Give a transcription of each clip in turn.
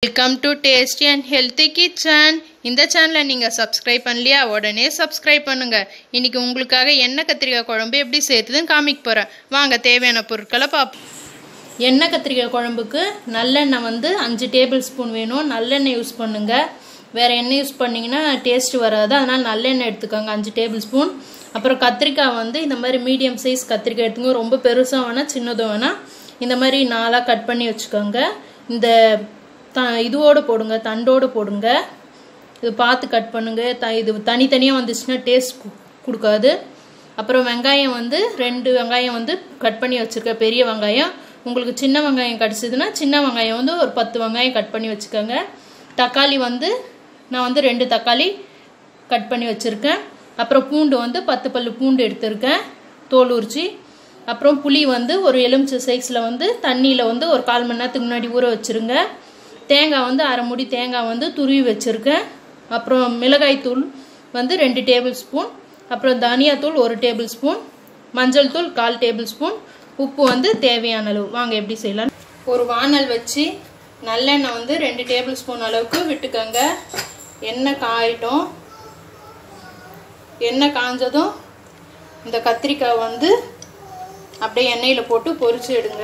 welcome to tasty and healthy kitchen இந்த சேனலை நீங்கள் சப்ஸ்கிரைப் பண்ணலையா உடனே சப்ஸ்கிரைப் பண்ணுங்க இன்னைக்கு உங்களுக்காக எண்ணெய் கத்திரிக்காய் குழம்பு எப்படி செய்யுதுன்னு காமிக்க போகிறேன் வாங்க தேவையான பொருட்களை பார்ப்போம் எண்ணெய் கத்திரிக்காய் குழம்புக்கு நல்லெண்ணெய் வந்து அஞ்சு டேபிள் ஸ்பூன் வேணும் நல்லெண்ணெய் யூஸ் பண்ணுங்க வேறு எண்ணெய் யூஸ் பண்ணிங்கன்னா டேஸ்ட் வராது அதனால் நல்லெண்ணெய் எடுத்துக்கோங்க அஞ்சு டேபிள் ஸ்பூன் அப்புறம் கத்திரிக்காய் வந்து இந்த மாதிரி மீடியம் சைஸ் கத்திரிக்காய் எடுத்துங்க ரொம்ப பெருசாக வேணால் சின்னதும் வேணால் இந்த மாதிரி நாளாக கட் பண்ணி வச்சுக்கோங்க இந்த த இதுவோடு போடுங்க தண்டோடு போடுங்க இது பார்த்து கட் பண்ணுங்க த இது தனித்தனியாக வந்துச்சுன்னா டேஸ்ட் கொடுக்காது அப்புறம் வெங்காயம் வந்து ரெண்டு வெங்காயம் வந்து கட் பண்ணி வச்சுருக்கேன் பெரிய வெங்காயம் உங்களுக்கு சின்ன வெங்காயம் கிடச்சிதுன்னா சின்ன வெங்காயம் வந்து ஒரு பத்து வெங்காயம் கட் பண்ணி வச்சுக்கோங்க தக்காளி வந்து நான் வந்து ரெண்டு தக்காளி கட் பண்ணி வச்சுருக்கேன் அப்புறம் பூண்டு வந்து பத்து பல்லு பூண்டு எடுத்திருக்கேன் தோல் உரிச்சி அப்புறம் புளி வந்து ஒரு எலுமிச்சை சைஸில் வந்து தண்ணியில் வந்து ஒரு கால் மணி நேரத்துக்கு முன்னாடி ஊற வச்சுருங்க தேங்காய் வந்து அரை முடி தேங்காய் வந்து துருவி வச்சுருக்கேன் அப்புறம் மிளகாய் தூள் வந்து ரெண்டு டேபிள் ஸ்பூன் அப்புறம் தனியாத்தூள் ஒரு டேபிள் ஸ்பூன் மஞ்சள் தூள் கால் டேபிள் ஸ்பூன் உப்பு வந்து தேவையான அளவு வாங்க எப்படி செய்யலாம் ஒரு வானல் வச்சு நல்லெண்ணெய் வந்து ரெண்டு டேபிள் ஸ்பூன் அளவுக்கு விட்டுக்கோங்க எண்ணெய் காயிட்டும் எண்ணெய் காஞ்சதும் இந்த கத்திரிக்காய் வந்து அப்படியே எண்ணெயில் போட்டு பொரிச்சு எடுங்க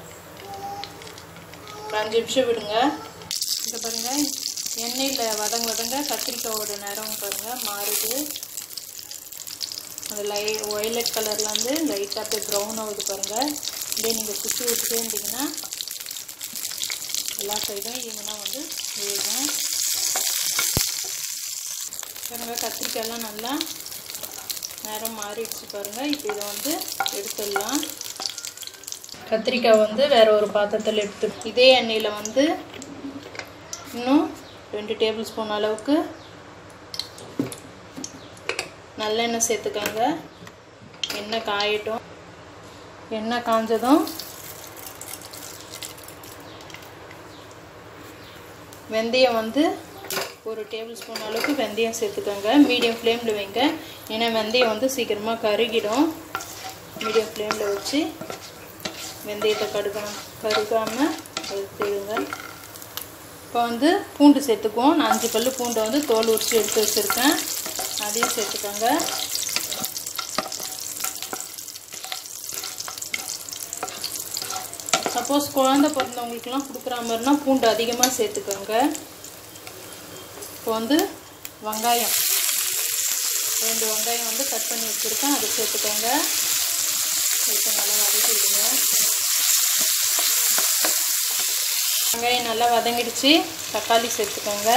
ஒரு அஞ்சு நிமிஷம் விடுங்க இங்கே பாருங்கள் எண்ணெயில் வதங்க வதங்க கத்திரிக்காயோட நிறம் பாருங்கள் மாறுது அது லை ஒய்லட் கலரில் வந்து லைட்டாக அப்படியே ப்ரௌன் ஆகுது பாருங்கள் இதே நீங்கள் சுற்றி விட்டுட்டே இருந்தீங்கன்னா எல்லா சைடும் ஈவனாக வந்து வேகும் பாருங்கள் கத்திரிக்காயெல்லாம் நல்லா நேரம் மாறிடுச்சு பாருங்கள் இப்போ இதை வந்து எடுத்துடலாம் கத்திரிக்காய் வந்து வேறு ஒரு பாத்திரத்தில் எடுத்து இதே எண்ணெயில் வந்து இன்னும் ரெண்டு டேபிள் ஸ்பூன் அளவுக்கு நல்லெண்ணெய் சேர்த்துக்கோங்க எண்ணெய் காயட்டும் எண்ணெய் காஞ்சதும் வெந்தயம் வந்து ஒரு டேபிள் ஸ்பூன் அளவுக்கு வெந்தயம் சேர்த்துக்கோங்க மீடியம் ஃப்ளேமில் வைங்க ஏன்னா வெந்தயம் வந்து சீக்கிரமாக கருகிடும் மீடியம் ஃப்ளேமில் வச்சு வெந்தயத்தை கடுக்கணும் கருகாமல் எடுத்துடுங்க இப்போ வந்து பூண்டு சேர்த்துக்குவோம் நான் அஞ்சு பல் பூண்டை வந்து தோல் உரிச்சு எடுத்து வச்சுருக்கேன் அதையும் சேர்த்துக்கோங்க சப்போஸ் குழந்த பிறந்தவங்களுக்குலாம் கொடுக்குற மாதிரினா பூண்டு அதிகமாக சேர்த்துக்கோங்க இப்போ வந்து வெங்காயம் ரெண்டு வெங்காயம் வந்து கட் பண்ணி வச்சுருக்கேன் அதை சேர்த்துக்கோங்க இப்போ நல்லா வதக்கிடுங்க வெங்காயம் நல்லா வதங்கிடுச்சு தக்காளி சேர்த்துக்கோங்க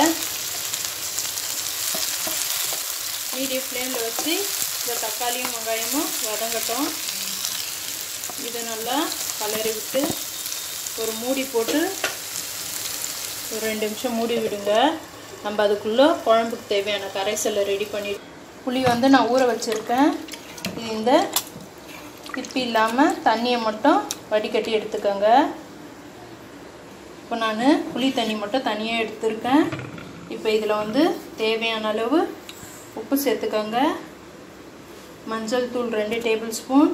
மீடியம் ஃப்ளேமில் வச்சு இந்த தக்காளியும் வெங்காயமும் வதங்கட்டும் இதை நல்லா கலரி விட்டு ஒரு மூடி போட்டு ஒரு ரெண்டு நிமிஷம் மூடி விடுங்க நம்ம அதுக்குள்ளே குழம்புக்கு தேவையான கரைசலை ரெடி பண்ணி புளி வந்து நான் ஊற வச்சுருக்கேன் இது இந்த திப்பி இல்லாமல் தண்ணியை மட்டும் வடிகட்டி எடுத்துக்கோங்க இப்போ நான் புளி தண்ணி மட்டும் தனியாக எடுத்திருக்கேன் இப்போ இதில் வந்து தேவையான அளவு உப்பு சேர்த்துக்கோங்க மஞ்சள் தூள் ரெண்டு டேபிள் ஸ்பூன்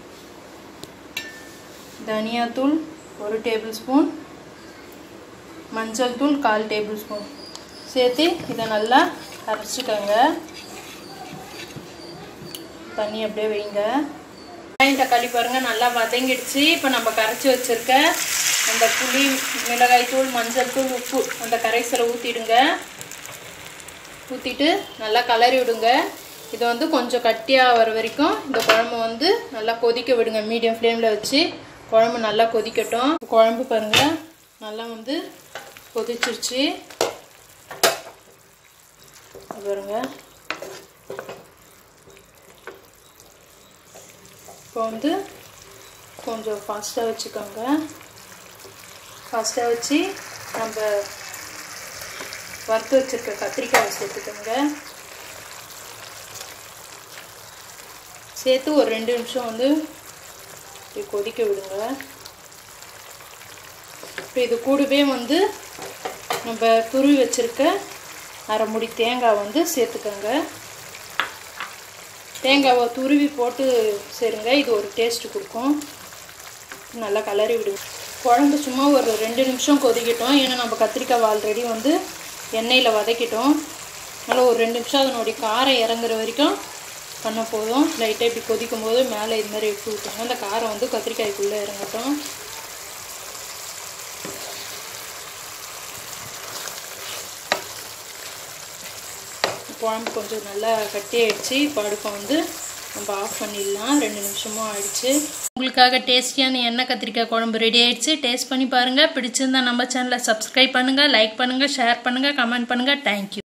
தனியாத்தூள் ஒரு டேபிள் ஸ்பூன் மஞ்சள் தூள் கால் டேபிள் ஸ்பூன் சேர்த்து இதை நல்லா அரைச்சிக்கோங்க தண்ணி அப்படியே வைங்க வெங்காயம் தக்காளி பாருங்கள் நல்லா வதங்கிடுச்சு இப்போ நம்ம கரைச்சி வச்சுருக்க அந்த புளி மிளகாய் தூள் மஞ்சள் தூள் உப்பு அந்த கரைசலை ஊற்றிடுங்க ஊற்றிட்டு நல்லா கலரி விடுங்க இது வந்து கொஞ்சம் கட்டியாக வர வரைக்கும் இந்த குழம்பு வந்து நல்லா கொதிக்க விடுங்க மீடியம் ஃப்ளேமில் வச்சு குழம்பு நல்லா கொதிக்கட்டும் குழம்பு பாருங்கள் நல்லா வந்து கொதிச்சிருச்சு பாருங்க இப்போ வந்து கொஞ்சம் ஃபாஸ்ட்டாக வச்சுக்கோங்க ஃபாஸ்ட்டாக வச்சு நம்ம வறுத்து வச்சுருக்க கத்திரிக்காயை சேர்த்துக்கோங்க சேர்த்து ஒரு ரெண்டு நிமிஷம் வந்து இப்படி கொதிக்க விடுங்க இப்போ இது கூடவே வந்து நம்ம துருவி வச்சுருக்க அரை முடி தேங்காய் வந்து சேர்த்துக்கோங்க தேங்காவை துருவி போட்டு சேருங்க இது ஒரு டேஸ்ட்டு கொடுக்கும் நல்லா கலரி விடுங்க குழம்பு சும்மா ஒரு ரெண்டு நிமிஷம் கொதிக்கட்டும் ஏன்னா நம்ம கத்திரிக்காய் ஆல்ரெடி வந்து எண்ணெயில் வதக்கிட்டோம் அதனால் ஒரு ரெண்டு நிமிஷம் அதனுடைய காரம் இறங்குற வரைக்கும் பண்ண போதும் லைட்டாக இப்படி கொதிக்கும் போது மேலே இது மாதிரி எடுத்து விட்டுருங்க அந்த காரம் வந்து கத்திரிக்காய்க்குள்ளே இறங்கட்டும் குழம்பு கொஞ்சம் நல்லா கட்டி ஆயிடுச்சு இப்போ அடுப்பை வந்து நம்ம ஆஃப் பண்ணிடலாம் ரெண்டு நிமிஷமும் ஆயிடுச்சு உங்களுக்காக டேஸ்டியான எண்ணெய் கத்திரிக்காய் குழம்பு ரெடி ஆயிடுச்சு டேஸ்ட் பண்ணி பாருங்கள் பிடிச்சிருந்தா நம்ம சேனலை சப்ஸ்கிரைப் பண்ணுங்கள் லைக் பண்ணுங்கள் ஷேர் பண்ணுங்கள் கமெண்ட் பண்ணுங்கள் தேங்க்யூ